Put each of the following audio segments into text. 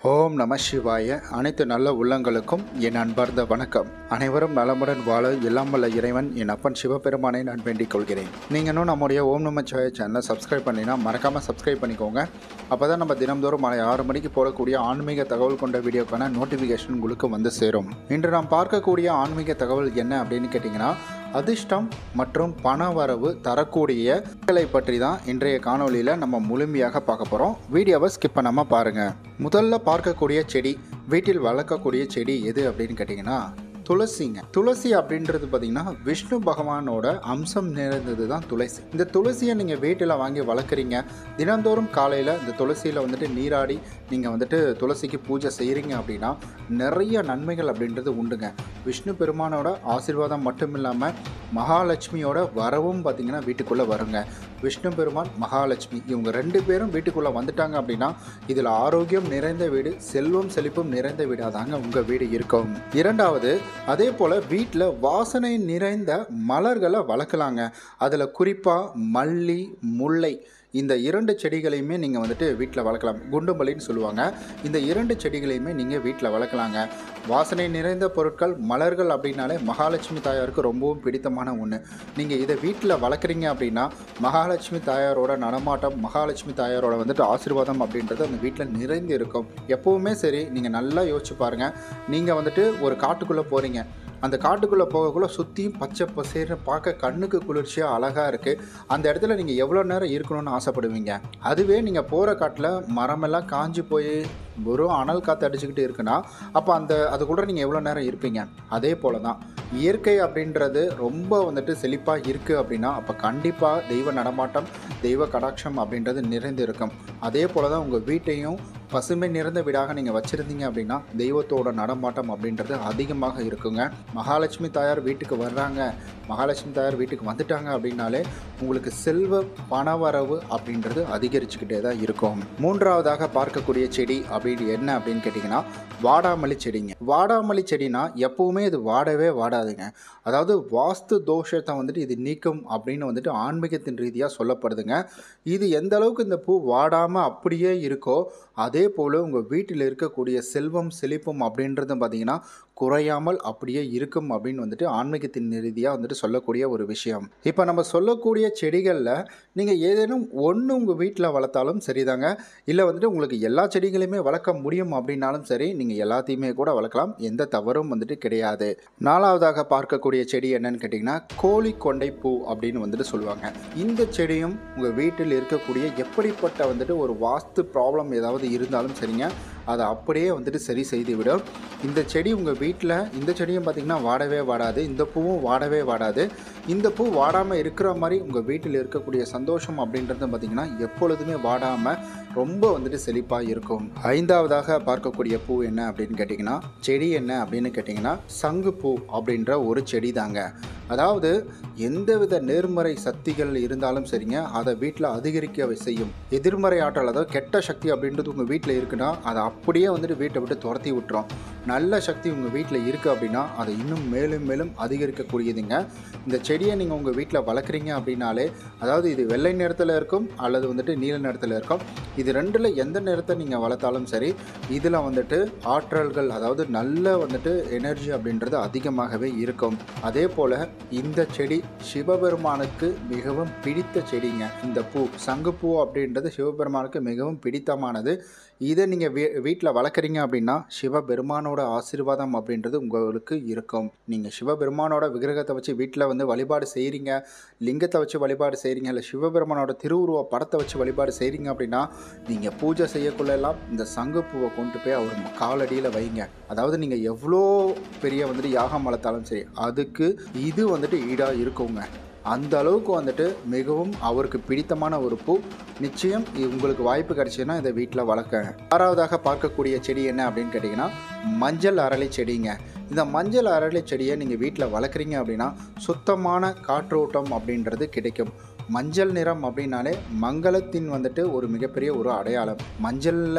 ஓம் நம சிவாய அனைத்து நல்ல உள்ளங்களுக்கும் என் அன்பார்ந்த வணக்கம் அனைவரும் நலமுடன் வாழ எல்லாம் வல்ல இறைவன் என் அப்பன் சிவபெருமானை நான் வேண்டிக் கொள்கிறேன் நீங்கள் இன்னும் நம்முடைய ஓம் நம சிவாய சேனலை சப்ஸ்கிரைப் பண்ணினா மறக்காமல் சப்ஸ்கிரைப் பண்ணிக்கோங்க அப்போ தான் நம்ம தினம்தோறும் மாலை ஆறு மணிக்கு போடக்கூடிய ஆன்மீக தகவல் கொண்ட வீடியோக்கான நோட்டிஃபிகேஷன் உங்களுக்கு வந்து சேரும் இன்று நாம் பார்க்கக்கூடிய ஆன்மீக தகவல் என்ன அப்படின்னு கேட்டிங்கன்னா அதிர்ஷ்டம் மற்றும் பண வரவு தரக்கூடிய களை பற்றி தான் இன்றைய காணொளியில் நம்ம முழுமையாக பார்க்க போகிறோம் வீடியோவை ஸ்கிப் பண்ணாமல் பாருங்கள் முதல்ல பார்க்கக்கூடிய செடி வீட்டில் வளர்க்கக்கூடிய செடி எது அப்படின்னு கேட்டிங்கன்னா துளசிங்க துளசி அப்படின்றது பார்த்தீங்கன்னா விஷ்ணு பகவானோட அம்சம் நிறைந்தது தான் துளசி இந்த துளசியை நீங்கள் வீட்டில் வாங்கி வளர்க்குறீங்க தினந்தோறும் காலையில் இந்த துளசியில் வந்துட்டு நீராடி நீங்கள் வந்துட்டு துளசிக்கு பூஜை செய்கிறீங்க அப்படின்னா நிறைய நன்மைகள் அப்படின்றது உண்டுங்க விஷ்ணு பெருமானோட ஆசீர்வாதம் மட்டும் இல்லாமல் மகாலட்சுமியோட வரவும் பார்த்தீங்கன்னா வீட்டுக்குள்ளே வருங்க விஷ்ணு பெருமான் மகாலட்சுமி இவங்க ரெண்டு பேரும் வீட்டுக்குள்ளே வந்துட்டாங்க அப்படின்னா இதில் ஆரோக்கியம் நிறைந்த வீடு செல்வம் செழிப்பும் நிறைந்த வீடாக தாங்க உங்கள் வீடு இருக்கும் இரண்டாவது அதே போல் வீட்டில் வாசனை நிறைந்த மலர்களை வளர்க்கலாங்க அதில் குறிப்பாக மல்லி முல்லை இந்த இரண்டு செடிகளையுமே நீங்கள் வந்துட்டு வீட்டில் வளர்க்கலாம் குண்டுமல்லின்னு சொல்லுவாங்க இந்த இரண்டு செடிகளையுமே நீங்கள் வீட்டில் வளர்க்கலாங்க வாசனை நிறைந்த பொருட்கள் மலர்கள் அப்படின்னாலே மகாலட்சுமி தாயாருக்கு ரொம்பவும் பிடித்தமான ஒன்று நீங்கள் இதை வீட்டில் வளர்க்குறீங்க அப்படின்னா மகாலட்சுமி தாயாரோட நடமாட்டம் மகாலட்சுமி தாயாரோட வந்துட்டு ஆசீர்வாதம் அப்படின்றது அந்த வீட்டில் நிறைந்து இருக்கும் எப்போவுமே சரி நீங்கள் நல்லா யோசிச்சு பாருங்கள் நீங்கள் வந்துட்டு ஒரு காட்டுக்குள்ளே போகிறீங்க அந்த காட்டுக்குள்ளே போகக்குள்ள சுற்றியும் பச்சை பசேர்னு பார்க்க கண்ணுக்கு குளிர்ச்சியாக அழகாக இருக்குது அந்த இடத்துல நீங்கள் எவ்வளோ நேரம் இருக்கணும்னு ஆசைப்படுவீங்க அதுவே நீங்கள் போகிற காட்டில் மரமெல்லாம் காஞ்சி போய் வெறும் அனல் காற்று அடிச்சுக்கிட்டு இருக்குன்னா அப்போ அந்த அது கூட நீங்கள் எவ்வளோ நேரம் இருப்பீங்க அதே போல தான் இயற்கை அப்படின்றது ரொம்ப வந்துட்டு செழிப்பாக இருக்குது அப்படின்னா அப்போ கண்டிப்பாக தெய்வ நடமாட்டம் தெய்வ கடாட்சம் அப்படின்றது நிறைந்து இருக்கும் அதே போல தான் உங்கள் வீட்டையும் பசுமை நிறைந்த வீடாக நீங்கள் வச்சுருந்தீங்க அப்படின்னா தெய்வத்தோட நடமாட்டம் அப்படின்றது அதிகமாக இருக்குங்க மகாலட்சுமி தாயார் வீட்டுக்கு வர்றாங்க மகாலட்சுமி தாயார் வீட்டுக்கு வந்துட்டாங்க அப்படின்னாலே உங்களுக்கு செல்வ பணவரவு அப்படின்றது அதிகரிச்சுக்கிட்டே தான் இருக்கும் மூன்றாவதாக பார்க்கக்கூடிய செடி அப்படின்னு என்ன அப்படின்னு கேட்டிங்கன்னா வாடாமல்லி செடிங்க வாடாமல்லி செடினா எப்பவுமே இது வாடவே வாடாதுங்க அதாவது வாஸ்து தோஷத்தை வந்துட்டு இது நீக்கும் அப்படின்னு வந்துட்டு ஆன்மீகத்தின் ரீதியாக சொல்லப்படுதுங்க இது எந்த அளவுக்கு இந்த பூ வாடாமல் அப்படியே இருக்கோ அதே போல் உங்கள் வீட்டில் இருக்கக்கூடிய செல்வம் செழிப்பும் அப்படின்றது பார்த்தீங்கன்னா குறையாமல் அப்படியே இருக்கும் அப்படின்னு வந்துட்டு ஆன்மீகத்தின் ரீதியாக வந்துட்டு சொல்லக்கூடிய ஒரு விஷயம் இப்போ நம்ம சொல்லக்கூடிய செடிகளில் நீங்கள் ஏதேனும் ஒன்று உங்கள் வீட்டில் வளர்த்தாலும் சரிதாங்க இல்லை வந்துட்டு உங்களுக்கு எல்லா செடிகளையுமே வளர்க்க முடியும் அப்படின்னாலும் சரி நீங்கள் எல்லாத்தையுமே கூட வளர்க்கலாம் எந்த தவறும் வந்துட்டு கிடையாது நாலாவதாக பார்க்கக்கூடிய செடி என்னன்னு கேட்டிங்கன்னா கோழி கொண்டை பூ அப்படின்னு வந்துட்டு சொல்லுவாங்க இந்த செடியும் உங்கள் வீட்டில் இருக்கக்கூடிய எப்படிப்பட்ட வந்துட்டு ஒரு வாஸ்து ப்ராப்ளம் ஏதாவது இருந்தாலும் சரிங்க அதை அப்படியே வந்துட்டு சரி செய்து விடும் இந்த செடி உங்கள் வீட்டில் இந்த செடியும் பார்த்திங்கன்னா வாடவே வாடாது இந்த பூவும் வாடவே வாடாது இந்த பூ வாடாமல் இருக்கிற மாதிரி உங்கள் வீட்டில் இருக்கக்கூடிய சந்தோஷம் அப்படின்றது பார்த்திங்கன்னா எப்பொழுதுமே வாடாமல் ரொம்ப வந்துட்டு செழிப்பாக இருக்கும் ஐந்தாவதாக பார்க்கக்கூடிய பூ என்ன அப்படின்னு கேட்டிங்கன்னா செடி என்ன அப்படின்னு கேட்டிங்கன்னா சங்கு பூ அப்படின்ற ஒரு செடி தாங்க அதாவது எந்தவித நேர்மறை சக்திகள் இருந்தாலும் சரிங்க அதை வீட்டில் அதிகரிக்க செய்யும் எதிர்மறை ஆற்றல் அதாவது கெட்ட சக்தி அப்படின்றது உங்கள் வீட்டில் இருக்குன்னா அதை அப்படியே வந்துட்டு வீட்டை விட்டு துரத்தி விட்டுரும் நல்ல சக்தி உங்கள் வீட்டில் இருக்குது அப்படின்னா அதை இன்னும் மேலும் மேலும் அதிகரிக்கக்கூடியதுங்க இந்த செடியை நீங்கள் உங்கள் வீட்டில் வளர்க்குறீங்க அப்படின்னாலே அதாவது இது வெள்ளை நிறத்தில் இருக்கும் அல்லது வந்துட்டு நீல நிறத்தில் இருக்கும் இது ரெண்டில் எந்த நிறத்தை நீங்கள் வளர்த்தாலும் சரி இதில் வந்துட்டு ஆற்றல்கள் அதாவது நல்ல வந்துட்டு எனர்ஜி அப்படின்றது அதிகமாகவே இருக்கும் அதே போல் இந்த செடி சிவபெருமானுக்கு மிகவும் பிடித்த செடிங்க இந்த பூ சங்குப்பூ அப்படின்றது சிவபெருமானுக்கு மிகவும் பிடித்தமானது இதை நீங்கள் வீ வீட்டில் வளர்க்குறீங்க அப்படின்னா சிவபெருமானோட ஆசீர்வாதம் அப்படின்றது உங்களுக்கு இருக்கும் நீங்கள் சிவபெருமானோட விக்கிரகத்தை வச்சு வீட்டில் வந்து வழிபாடு செய்கிறீங்க லிங்கத்தை வச்சு வழிபாடு செய்கிறீங்க இல்லை சிவபெருமானோட திருவுருவ படத்தை வச்சு வழிபாடு செய்கிறீங்க அப்படின்னா நீங்கள் பூஜை செய்யக்குள்ளெல்லாம் இந்த சங்குப்பூவை கொண்டு போய் அவர் காலடியில் வைங்க அதாவது நீங்கள் எவ்வளோ பெரிய வந்துட்டு யாகம் வளர்த்தாலும் சரி அதுக்கு இது வந்துட்டு ஈடாக இருக்குங்க அந்த அளவுக்கு வந்துட்டு மிகவும் அவருக்கு பிடித்தமான ஒரு பூ நிச்சயம் இது உங்களுக்கு வாய்ப்பு கிடைச்சதுன்னா இதை வீட்டில் வளர்க்க ஆறாவதாக பார்க்கக்கூடிய செடி என்ன அப்படின்னு கேட்டிங்கன்னா மஞ்சள் அரளி செடிங்க இந்த மஞ்சள் அரளி செடியை நீங்கள் வீட்டில் வளர்க்குறீங்க அப்படின்னா சுத்தமான காற்றோட்டம் அப்படின்றது கிடைக்கும் மஞ்சள் நிறம் அப்படின்னாலே மங்களத்தின் வந்துட்டு ஒரு மிகப்பெரிய ஒரு அடையாளம் மஞ்சளில்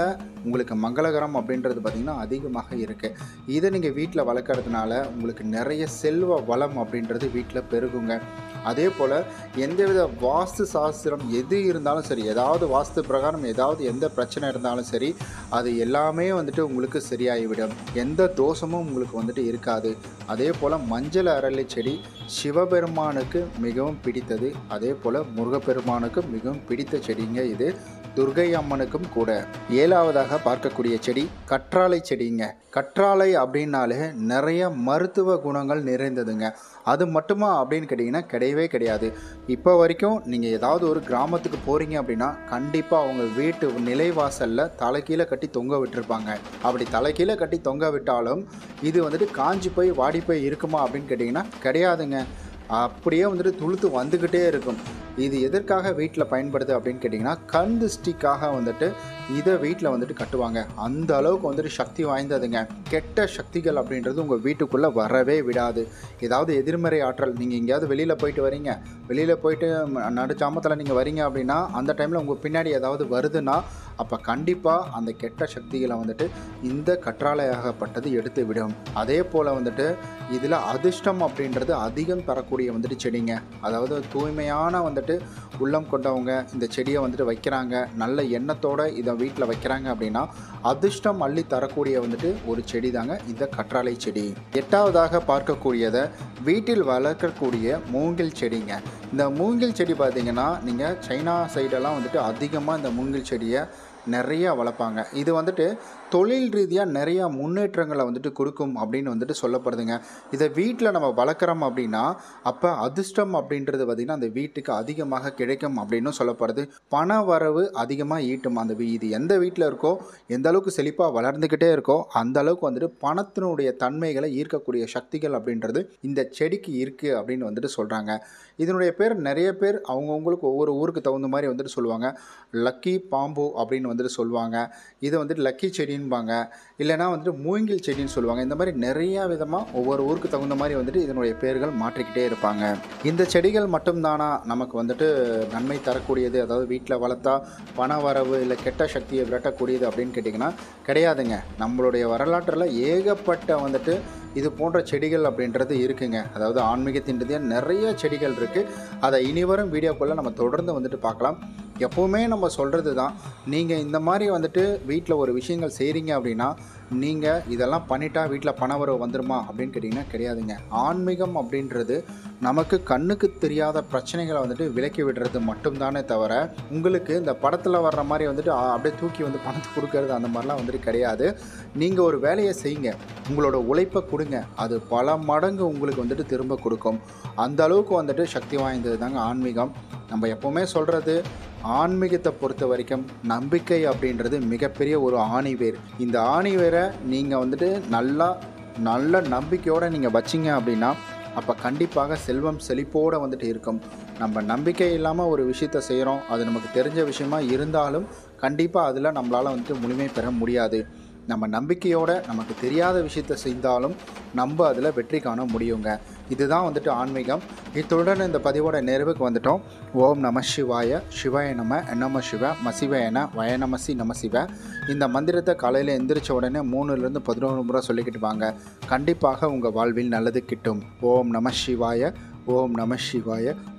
உங்களுக்கு மங்களகரம் அப்படின்றது பார்த்திங்கன்னா அதிகமாக இருக்குது இதை நீங்கள் வீட்டில் வளர்க்குறதுனால உங்களுக்கு நிறைய செல்வ வளம் அப்படின்றது வீட்டில் பெருகுங்க அதே போல் எந்தவித வாஸ்து சாஸ்திரம் எது இருந்தாலும் சரி ஏதாவது வாஸ்து பிரகாரம் ஏதாவது எந்த பிரச்சனை இருந்தாலும் சரி அது எல்லாமே வந்துட்டு உங்களுக்கு சரியாகிவிடும் எந்த தோஷமும் உங்களுக்கு வந்துட்டு இருக்காது அதே போல் மஞ்சள் அரளி செடி சிவபெருமானுக்கு மிகவும் பிடித்தது அதே போல் முருகப்பெருமானுக்கு மிகவும் பிடித்த செடிங்க இது துர்கை அம்மனுக்கும் கூட ஏழாவதாக பார்க்கக்கூடிய செடி கற்றாழை செடிங்க கற்றாழை அப்படின்னாலே நிறைய மருத்துவ குணங்கள் நிறைந்ததுங்க அது மட்டுமா அப்படின்னு கேட்டிங்கன்னா கிடையவே கிடையாது இப்போ வரைக்கும் நீங்கள் ஏதாவது ஒரு கிராமத்துக்கு போகிறீங்க அப்படின்னா கண்டிப்பாக அவங்க வீட்டு நிலைவாசலில் தலைக்கீழே கட்டி தொங்க விட்டுருப்பாங்க அப்படி தலைக்கீழே கட்டி தொங்க விட்டாலும் இது வந்துட்டு காஞ்சி போய் வாடி போய் இருக்குமா அப்படின்னு கேட்டிங்கன்னா கிடையாதுங்க அப்படியே வந்துட்டு துளுத்து வந்துக்கிட்டே இருக்கும் இது எதற்காக வீட்டில் பயன்படுது அப்படின்னு கேட்டிங்கன்னா கண் திருஷ்டிக்காக வந்துட்டு இதை வீட்டில் வந்துட்டு கட்டுவாங்க அந்த அளவுக்கு வந்துட்டு சக்தி வாய்ந்ததுங்க கெட்ட சக்திகள் அப்படின்றது உங்கள் வீட்டுக்குள்ளே வரவே விடாது ஏதாவது எதிர்மறை ஆற்றல் நீங்கள் எங்கேயாவது வெளியில் போயிட்டு வரீங்க வெளியில் போயிட்டு நடுச்சாமத்தில் நீங்கள் வரீங்க அப்படின்னா அந்த டைமில் உங்கள் பின்னாடி ஏதாவது வருதுன்னா அப்போ கண்டிப்பாக அந்த கெட்ட சக்திகளை வந்துட்டு இந்த கற்றாழையாகப்பட்டது எடுத்து விடும் அதே போல் வந்துட்டு இதில் அதிர்ஷ்டம் அப்படின்றது அதிகம் தரக்கூடிய வந்துட்டு செடிங்க அதாவது தூய்மையான வந்துட்டு உள்ளம் கொண்டவங்க இந்த செடியை வந்துட்டு வைக்கிறாங்க நல்ல எண்ணத்தோட இதை வீட்டில் வைக்கிறாங்க அப்படின்னா அதிர்ஷ்டம் அள்ளி தரக்கூடிய வந்துட்டு ஒரு செடி தாங்க இந்த கற்றாழை செடி எட்டாவதாக பார்க்கக்கூடியதை வீட்டில் வளர்க்கக்கூடிய மூங்கில் செடிங்க இந்த மூங்கில் செடி பார்த்தீங்கன்னா நீங்கள் சைனா சைடெல்லாம் வந்துட்டு அதிகமாக இந்த மூங்கில் செடியை நிறையா வளர்ப்பாங்க இது வந்துட்டு தொழில் ரீதியாக நிறையா முன்னேற்றங்களை வந்துட்டு கொடுக்கும் அப்படின்னு வந்துட்டு சொல்லப்படுதுங்க இதை வீட்டில் நம்ம வளர்க்குறோம் அப்படின்னா அப்போ அதிர்ஷ்டம் அப்படின்றது பார்த்திங்கன்னா அந்த வீட்டுக்கு அதிகமாக கிடைக்கும் அப்படின்னு சொல்லப்படுது பண வரவு அதிகமாக ஈட்டும் அந்த வீ இது எந்த வீட்டில் இருக்கோ எந்த அளவுக்கு செழிப்பாக வளர்ந்துக்கிட்டே இருக்கோ அந்த அளவுக்கு வந்துட்டு பணத்தினுடைய தன்மைகளை ஈர்க்கக்கூடிய சக்திகள் அப்படின்றது இந்த செடிக்கு இருக்குது அப்படின்னு வந்துட்டு சொல்கிறாங்க இதனுடைய பேர் நிறைய பேர் அவங்கவுங்களுக்கு ஒவ்வொரு ஊருக்கு தகுந்த மாதிரி வந்துட்டு சொல்லுவாங்க லக்கி பாம்பு அப்படின்னு வந்துட்டு சொல்லுவாங்க இது வந்துட்டு லக்கி செடின்பாங்க இல்லைனா வந்துட்டு மூங்கில் செடின்னு சொல்லுவாங்க இந்த மாதிரி நிறையா விதமாக ஒவ்வொரு ஊருக்கு தகுந்த மாதிரி வந்துட்டு இதனுடைய பேர்கள் மாற்றிக்கிட்டே இருப்பாங்க இந்த செடிகள் மட்டும்தானா நமக்கு வந்துட்டு நன்மை தரக்கூடியது அதாவது வீட்டில் வளர்த்தா பண வரவு இல்லை கெட்ட சக்தியை விரட்டக்கூடியது அப்படின்னு கேட்டிங்கன்னா கிடையாதுங்க நம்மளுடைய வரலாற்றில் ஏகப்பட்ட வந்துட்டு இது போன்ற செடிகள் அப்படின்றது இருக்குங்க அதாவது ஆன்மீகத்தின் ரீதியாக நிறைய செடிகள் இருக்குது அதை இனிவரும் வீடியோக்குள்ளே நம்ம தொடர்ந்து வந்துட்டு பார்க்கலாம் எப்போவுமே நம்ம சொல்கிறது தான் நீங்கள் இந்த மாதிரி வந்துட்டு வீட்டில் ஒரு விஷயங்கள் செய்கிறீங்க அப்படின்னா நீங்கள் இதெல்லாம் பண்ணிட்டா வீட்டில் பணவரவு வந்துருமா அப்படின்னு கேட்டிங்கன்னா கிடையாதுங்க ஆன்மீகம் அப்படின்றது நமக்கு கண்ணுக்கு தெரியாத பிரச்சனைகளை வந்துட்டு விலக்கி விடுறது மட்டும்தானே தவிர உங்களுக்கு இந்த படத்தில் வர்ற மாதிரி வந்துட்டு ஆ, அப்படியே தூக்கி வந்து பணத்தை கொடுக்கறது அந்த மாதிரிலாம் வந்துட்டு கிடையாது நீங்கள் ஒரு வேலையை செய்யுங்க உங்களோட உழைப்பை கொடுங்க அது பல மடங்கு உங்களுக்கு வந்துட்டு திரும்ப கொடுக்கும் அந்த அளவுக்கு வந்துட்டு சக்தி வாய்ந்தது தாங்க ஆன்மீகம் நம்ம எப்போவுமே சொல்கிறது ஆன்மீகத்தை பொறுத்த வரைக்கும் நம்பிக்கை அப்படின்றது மிகப்பெரிய ஒரு ஆணிவேர் இந்த ஆணிவேரை நீங்கள் வந்துட்டு நல்லா நல்ல நம்பிக்கையோடு நீங்கள் வச்சிங்க அப்படின்னா அப்போ கண்டிப்பாக செல்வம் செழிப்போடு வந்துட்டு இருக்கும் நம்ம நம்பிக்கை இல்லாமல் ஒரு விஷயத்த செய்கிறோம் அது நமக்கு தெரிஞ்ச விஷயமா இருந்தாலும் கண்டிப்பாக அதில் நம்மளால் வந்துட்டு முழுமை பெற முடியாது நம்ம நம்பிக்கையோட நமக்கு தெரியாத விஷயத்த செய்தாலும் நம்ம அதில் வெற்றி காண முடியுங்க இதுதான் வந்துட்டு ஆன்மீகம் இத்துடன் இந்த பதிவோட நிறைவுக்கு வந்துட்டோம் ஓம் நம சிவாய சிவாய நம நம சிவ மசிவயன வயநமசி நம சிவ இந்த மந்திரத்தை காலையில் எந்திரிச்ச உடனே மூணுலேருந்து பதினோரு முறை சொல்லிக்கிட்டு வாங்க கண்டிப்பாக உங்கள் வாழ்வில் நல்லது கிட்டும் ஓம் நம சிவாய ஓம் நம சிவாய